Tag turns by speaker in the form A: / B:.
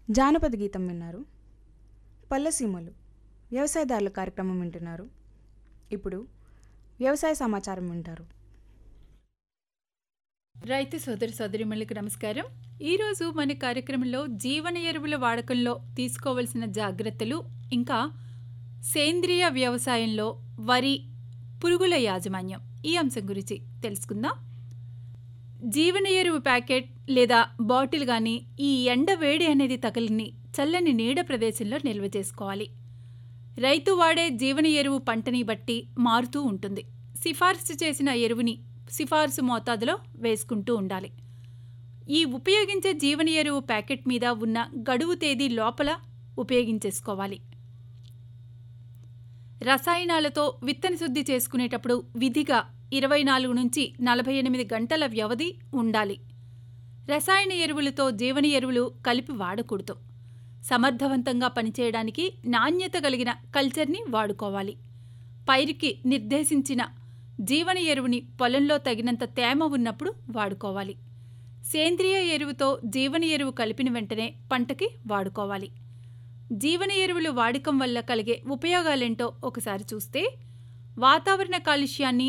A: జానపద గీతం విన్నారు పల్లెసీమలు వ్యవసాయదారుల కార్యక్రమం వింటున్నారు ఇప్పుడు వ్యవసాయ సమాచారం వింటారు
B: రైతు సోదరి సోదరిమణులకు నమస్కారం ఈరోజు మన కార్యక్రమంలో జీవన ఎరువుల వాడకంలో తీసుకోవలసిన జాగ్రత్తలు ఇంకా సేంద్రియ వ్యవసాయంలో వరి పురుగుల యాజమాన్యం ఈ అంశం గురించి తెలుసుకుందాం జీవన ఎరువు ప్యాకెట్ లేదా బాటిల్ కానీ ఈ ఎండ వేడి అనేది తగిలిని చల్లని నీడ ప్రదేశంలో నిల్వ చేసుకోవాలి రైతు వాడే జీవన ఎరువు పంటని బట్టి మారుతూ ఉంటుంది సిఫార్సు చేసిన ఎరువుని సిఫార్సు మోతాదులో వేసుకుంటూ ఉండాలి ఈ ఉపయోగించే జీవన ఎరువు ప్యాకెట్ మీద ఉన్న గడువు తేదీ లోపల ఉపయోగించేసుకోవాలి రసాయనాలతో విత్తన శుద్ధి చేసుకునేటప్పుడు విధిగా ఇరవై నాలుగు నుంచి నలభై ఎనిమిది గంటల వ్యవధి ఉండాలి రసాయన ఎరువులతో జీవన ఎరువులు కలిపి వాడకూడదు సమర్థవంతంగా పనిచేయడానికి నాణ్యత కలిగిన కల్చర్ని వాడుకోవాలి పైరుకి నిర్దేశించిన జీవన ఎరువుని పొలంలో తగినంత తేమ ఉన్నప్పుడు వాడుకోవాలి సేంద్రియ ఎరువుతో జీవన ఎరువు కలిపిన వెంటనే పంటకి వాడుకోవాలి జీవన ఎరువులు వాడకం వల్ల కలిగే ఉపయోగాలేంటో ఒకసారి చూస్తే వాతావరణ కాలుష్యాన్ని